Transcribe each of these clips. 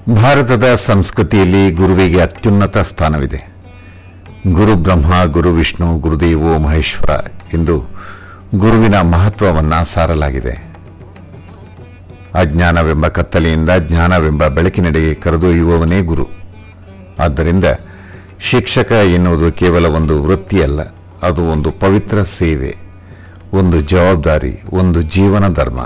ಭಾರತದ ಸಂಸ್ಕೃತಿಯಲ್ಲಿ ಗುರುವಿಗೆ ಅತ್ಯುನ್ನತ ಸ್ಥಾನವಿದೆ ಗುರು ಬ್ರಹ್ಮ ಗುರು ವಿಷ್ಣು ಗುರುದೇವೋ ಮಹೇಶ್ವರ ಎಂದು ಗುರುವಿನ ಮಹತ್ವವನ್ನು ಸಾರಲಾಗಿದೆ ಅಜ್ಞಾನವೆಂಬ ಕತ್ತಲೆಯಿಂದ ಜ್ಞಾನವೆಂಬ ಬೆಳಕಿನೆಡೆಗೆ ಕರೆದೊಯ್ಯುವವನೇ ಗುರು ಆದ್ದರಿಂದ ಶಿಕ್ಷಕ ಎನ್ನುವುದು ಕೇವಲ ಒಂದು ವೃತ್ತಿಯಲ್ಲ ಅದು ಒಂದು ಪವಿತ್ರ ಸೇವೆ ಒಂದು ಜವಾಬ್ದಾರಿ ಒಂದು ಜೀವನ ಧರ್ಮ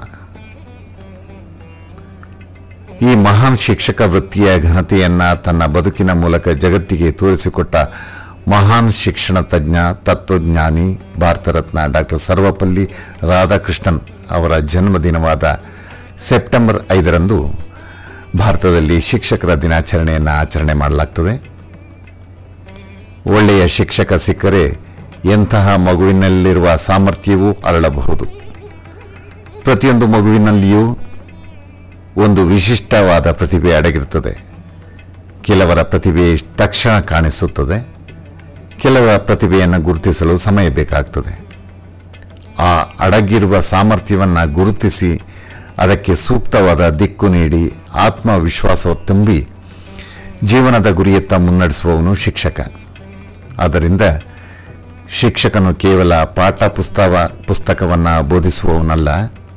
ಈ ಮಹಾನ್ ಶಿಕ್ಷಕ ವೃತ್ತಿಯ ಘನತೆಯನ್ನ ತನ್ನ ಬದುಕಿನ ಮೂಲಕ ಜಗತ್ತಿಗೆ ತೋರಿಸಿಕೊಟ್ಟ ಮಹಾನ್ ಶಿಕ್ಷಣ ತಜ್ಞ ತತ್ವಜ್ಞಾನಿ ಭಾರತ ರತ್ನ ಡಾಕ್ಟರ್ ಸರ್ವಪಲ್ಲಿ ರಾಧಾಕೃಷ್ಣನ್ ಅವರ ಜನ್ಮದಿನವಾದ ಸೆಪ್ಟೆಂಬರ್ ಐದರಂದು ಭಾರತದಲ್ಲಿ ಶಿಕ್ಷಕರ ದಿನಾಚರಣೆಯನ್ನು ಆಚರಣೆ ಮಾಡಲಾಗ್ತದೆ ಒಳ್ಳೆಯ ಶಿಕ್ಷಕ ಸಿಕ್ಕರೆ ಎಂತಹ ಮಗುವಿನಲ್ಲಿರುವ ಸಾಮರ್ಥ್ಯವೂ ಅರಳಬಹುದು ಪ್ರತಿಯೊಂದು ಮಗುವಿನಲ್ಲಿಯೂ ಒಂದು ವಿಶಿಷ್ಟವಾದ ಪ್ರತಿಭೆ ಅಡಗಿರುತ್ತದೆ ಕೆಲವರ ಪ್ರತಿಭೆ ತಕ್ಷಣ ಕಾಣಿಸುತ್ತದೆ ಕೆಲವರ ಪ್ರತಿಭೆಯನ್ನು ಗುರುತಿಸಲು ಸಮಯ ಬೇಕಾಗ್ತದೆ ಆ ಅಡಗಿರುವ ಸಾಮರ್ಥ್ಯವನ್ನು ಗುರುತಿಸಿ ಅದಕ್ಕೆ ಸೂಕ್ತವಾದ ದಿಕ್ಕು ನೀಡಿ ಆತ್ಮವಿಶ್ವಾಸ ತುಂಬಿ ಜೀವನದ ಗುರಿಯತ್ತ ಮುನ್ನಡೆಸುವವನು ಶಿಕ್ಷಕ ಆದ್ದರಿಂದ ಶಿಕ್ಷಕನು ಕೇವಲ ಪಾಠ ಪುಸ್ತಕ ಪುಸ್ತಕವನ್ನು ಬೋಧಿಸುವವನಲ್ಲ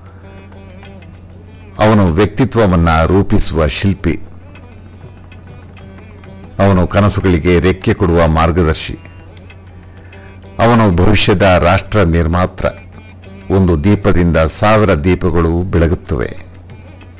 ಅವನು ವ್ಯಕ್ತಿತ್ವವನ್ನು ರೂಪಿಸುವ ಶಿಲ್ಪಿ ಅವನು ಕನಸುಗಳಿಗೆ ರೆಕ್ಕೆ ಕೊಡುವ ಮಾರ್ಗದರ್ಶಿ ಅವನು ಭವಿಷ್ಯದ ರಾಷ್ಟ್ರ ನಿರ್ಮಾತ್ರ ಒಂದು ದೀಪದಿಂದ ಸಾವಿರ ದೀಪಗಳು ಬೆಳಗುತ್ತವೆ